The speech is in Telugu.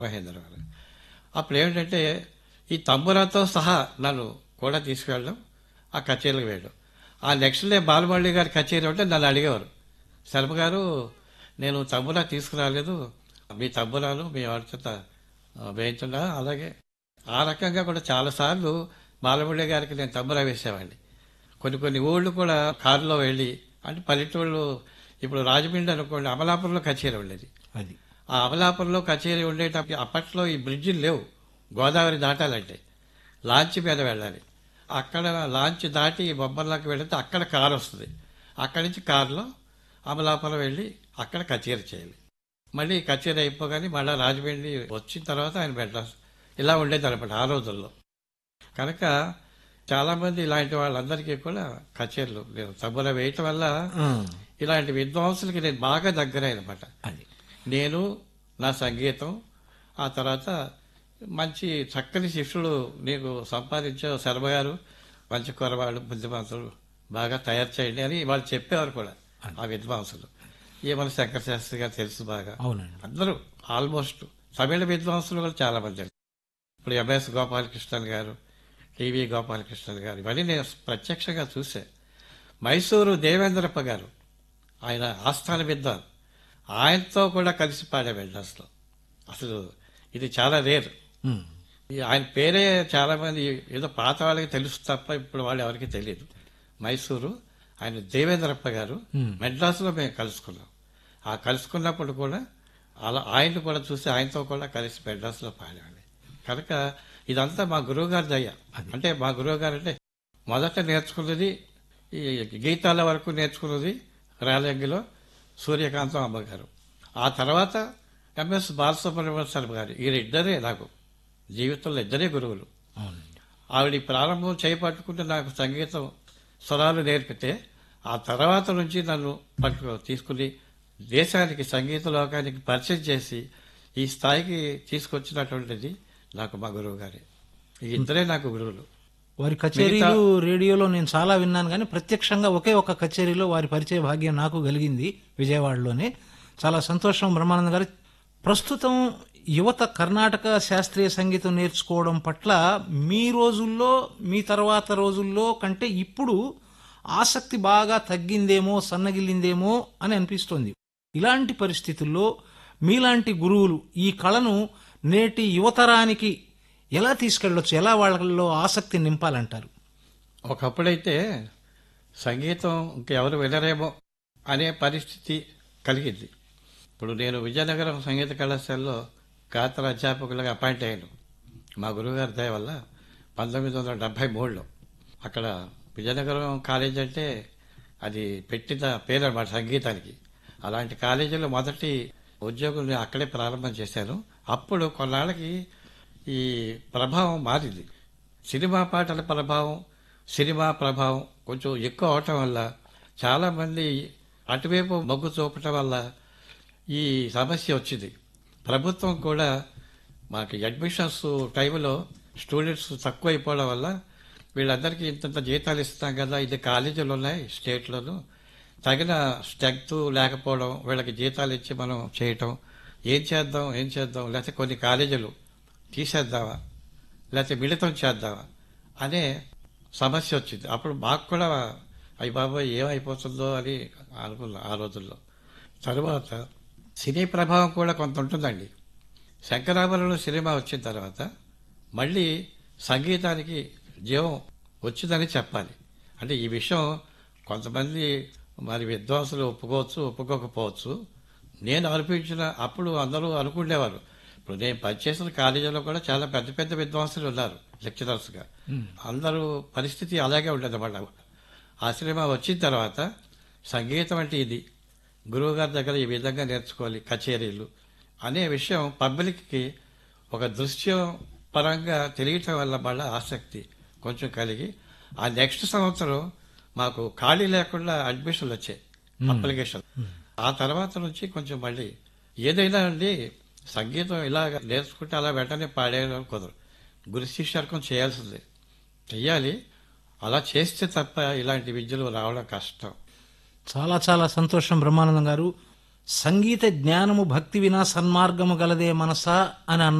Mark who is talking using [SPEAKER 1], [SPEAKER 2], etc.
[SPEAKER 1] మహేంద్ర గారు అప్పుడు ఏమిటంటే ఈ తంబురాతో సహా నన్ను కూడా తీసుకెళ్ళడం ఆ కచేరీకి వెళ్ళడం ఆ నెక్స్ట్ డే బాలమల్లి గారి కచేరీ ఉంటే నన్ను అడిగేవారు శర్మ గారు నేను తంబురా తీసుకురాలేదు మీ తంబురాలు మీ వాడి చేత ఆ, వేయించున్నా అలాగే ఆ రకంగా కూడా చాలాసార్లు బాలమల్లి గారికి నేను తంబురా వేసేవాడిని కొన్ని కొన్ని ఊళ్ళు కూడా కారులో వెళ్ళి అంటే పల్లెటూళ్ళు ఇప్పుడు రాజమండ్రి అనుకోండి అమలాపురంలో కచేరీ ఉండేది
[SPEAKER 2] అది
[SPEAKER 1] ఆ అమలాపురంలో కచేరీ ఉండేటప్పుడు అప్పట్లో ఈ బ్రిడ్జిలు లేవు గోదావరి దాటాలంటే లాంచ్ మీద వెళ్ళాలి అక్కడ లాంచ్ దాటి బొమ్మల్లోకి వెళితే అక్కడ కారు వస్తుంది అక్కడి నుంచి కారులో అమలాపురం వెళ్ళి అక్కడ కచేరీ చేయాలి మళ్ళీ కచేరీ అయిపోగానే మళ్ళీ రాజమండ్రి వచ్చిన తర్వాత ఆయన మెడ్రాస్ ఇలా ఉండేది అనమాట ఆ రోజుల్లో కనుక చాలామంది ఇలాంటి వాళ్ళందరికీ కూడా కచేరీలు నేను తబ్బుల వేయటం వల్ల
[SPEAKER 2] ఆ,
[SPEAKER 1] ఇలాంటి విద్వాంసులకి నేను బాగా దగ్గరైనమాట
[SPEAKER 2] అది
[SPEAKER 1] నేను నా సంగీతం ఆ తర్వాత మంచి చక్కని శిష్యుడు నీకు సంపాదించే శర్మ గారు మంచి కురవాడు బుద్ధిమంతులు బాగా తయారు చేయండి అని వాళ్ళు చెప్పేవారు కూడా ఆ విద్వాంసులు ఏమన శంకర శాస్త్రి గారు తెలుసు బాగా
[SPEAKER 2] అవునండి
[SPEAKER 1] అందరూ ఆల్మోస్ట్ తమిళ విద్వాంసులు కూడా చాలా మంది ఇప్పుడు ఎంఎస్ గోపాలకృష్ణన్ గారు టీవీ గోపాలకృష్ణన్ గారు ఇవన్నీ నేను ప్రత్యక్షంగా చూసా మైసూరు దేవేంద్రప్ప గారు ఆయన ఆస్థాన విద్వాన్ ఆయనతో కూడా కలిసి పాడే మెడ్రాస్లో అసలు ఇది చాలా రేర్
[SPEAKER 2] ఉమ్,
[SPEAKER 1] ఈ ఆయన పేరే చాలా మంది ఏదో పాత వాళ్ళకి తెలుసు తప్ప ఇప్పుడు వాళ్ళు ఎవరికి తెలియదు మైసూరు ఆయన దేవేంద్రప్ప గారు
[SPEAKER 2] Hmm.
[SPEAKER 1] మెడ్రాస్లో మేము కలుసుకున్నాం ఆ కలుసుకున్నప్పుడు కూడా అలా ఆయన్ని కూడా చూసి ఆయనతో కూడా కలిసి మెడ్రాస్లో పాడేవాడి కనుక ఇదంతా మా గురువు గారి దయ అంటే మా గురువు గారు అంటే మొదట నేర్చుకున్నది ఈ గీతాల వరకు నేర్చుకున్నది రాలంగిలో సూర్యకాంతం అమ్మగారు ఆ తర్వాత ఎంఎస్ బాలసుబ్రహ్మణ్యం శర్మ గారు వీరిద్దరే నాకు జీవితంలో ఇద్దరే గురువులు
[SPEAKER 2] అవునండి
[SPEAKER 1] ఆవిడ ఈ ప్రారంభం చేపట్టుకుంటే నాకు సంగీతం స్వరాలు నేర్పితే ఆ తర్వాత నుంచి నన్ను పట్టుకు తీసుకుని దేశానికి సంగీత లోకానికి పరిచయం చేసి ఈ స్థాయికి తీసుకొచ్చినటువంటిది నాకు మా గురువు గారే ఈ ఇద్దరే నాకు గురువులు
[SPEAKER 2] వారి కచేరీలు రేడియోలో నేను చాలా విన్నాను కానీ ప్రత్యక్షంగా ఒకే ఒక కచేరీలో వారి పరిచయ భాగ్యం నాకు కలిగింది విజయవాడలోనే చాలా సంతోషం బ్రహ్మానంద గారు ప్రస్తుతం యువత కర్ణాటక శాస్త్రీయ సంగీతం నేర్చుకోవడం పట్ల మీ రోజుల్లో మీ తర్వాత రోజుల్లో కంటే ఇప్పుడు ఆసక్తి బాగా తగ్గిందేమో సన్నగిల్లిందేమో అని అనిపిస్తోంది ఇలాంటి పరిస్థితుల్లో మీలాంటి గురువులు ఈ కళను నేటి యువతరానికి ఎలా తీసుకెళ్ళొచ్చు ఎలా వాళ్ళలో ఆసక్తి నింపాలంటారు
[SPEAKER 1] ఒకప్పుడైతే సంగీతం ఇంకెవరు వినరేమో అనే పరిస్థితి కలిగింది ఇప్పుడు నేను విజయనగరం సంగీత కళాశాలలో గాత్ర అధ్యాపకులుగా అపాయింట్ అయ్యాను మా గురువుగారి దయ వల్ల పంతొమ్మిది వందల డెబ్బై మూడులో అక్కడ విజయనగరం కాలేజ్ అంటే అది పెట్టిన పేరు అన్నమాట సంగీతానికి అలాంటి కాలేజీలో మొదటి ఉద్యోగం నేను అక్కడే ప్రారంభం చేశాను అప్పుడు కొన్నాళ్ళకి ఈ ప్రభావం మారింది సినిమా పాటల ప్రభావం సినిమా ప్రభావం కొంచెం ఎక్కువ అవటం వల్ల చాలా మంది అటువైపు మొగ్గు చూపటం వల్ల ఈ సమస్య వచ్చింది ప్రభుత్వం కూడా మాకు అడ్మిషన్స్ టైంలో స్టూడెంట్స్ తక్కువ అయిపోవడం వల్ల వీళ్ళందరికీ ఇంతంత జీతాలు ఇస్తాం కదా ఇది కాలేజీలు ఉన్నాయి స్టేట్లోను తగిన స్ట్రెంగ్త్ లేకపోవడం వీళ్ళకి జీతాలు ఇచ్చి మనం చేయటం ఏం చేద్దాం ఏం చేద్దాం లేకపోతే కొన్ని కాలేజీలు తీసేద్దామా లేకపోతే మిళితం చేద్దామా అనే సమస్య వచ్చింది అప్పుడు మాకు కూడా అయ్యి బాబాయ్ ఏమైపోతుందో అని అనుకున్నాం ఆ రోజుల్లో తరువాత సినీ ప్రభావం కూడా కొంత ఉంటుందండి శంకరాభరణం సినిమా వచ్చిన తర్వాత మళ్ళీ సంగీతానికి జీవం వచ్చిందని చెప్పాలి అంటే ఈ విషయం కొంతమంది మరి విద్వాంసులు ఒప్పుకోవచ్చు ఒప్పుకోకపోవచ్చు నేను అనిపించిన అప్పుడు అందరూ అనుకునేవారు ఇప్పుడు నేను పనిచేసిన కాలేజీలో కూడా చాలా పెద్ద పెద్ద విద్వాంసులు ఉన్నారు లెక్చరర్స్గా అందరూ పరిస్థితి అలాగే ఉండదు అన్నమాట ఆ సినిమా వచ్చిన తర్వాత సంగీతం అంటే ఇది గురువు గారి దగ్గర ఈ విధంగా నేర్చుకోవాలి కచేరీలు అనే విషయం పబ్లిక్కి ఒక దృశ్యం పరంగా తెలియటం వల్ల మళ్ళీ ఆసక్తి కొంచెం కలిగి ఆ నెక్స్ట్ సంవత్సరం మాకు ఖాళీ లేకుండా అడ్మిషన్లు వచ్చాయి అప్లికేషన్ ఆ తర్వాత నుంచి కొంచెం మళ్ళీ ఏదైనా అండి సంగీతం ఇలా నేర్చుకుంటే అలా వెంటనే పాడేయడం కుదరదు గురు శిష్యర్కం చేయాల్సిందే చెయ్యాలి అలా చేస్తే తప్ప ఇలాంటి విద్యలు రావడం కష్టం
[SPEAKER 2] చాలా చాలా సంతోషం బ్రహ్మానందం గారు సంగీత జ్ఞానము భక్తి వినా సన్మార్గము గలదే మనసా అని అన్న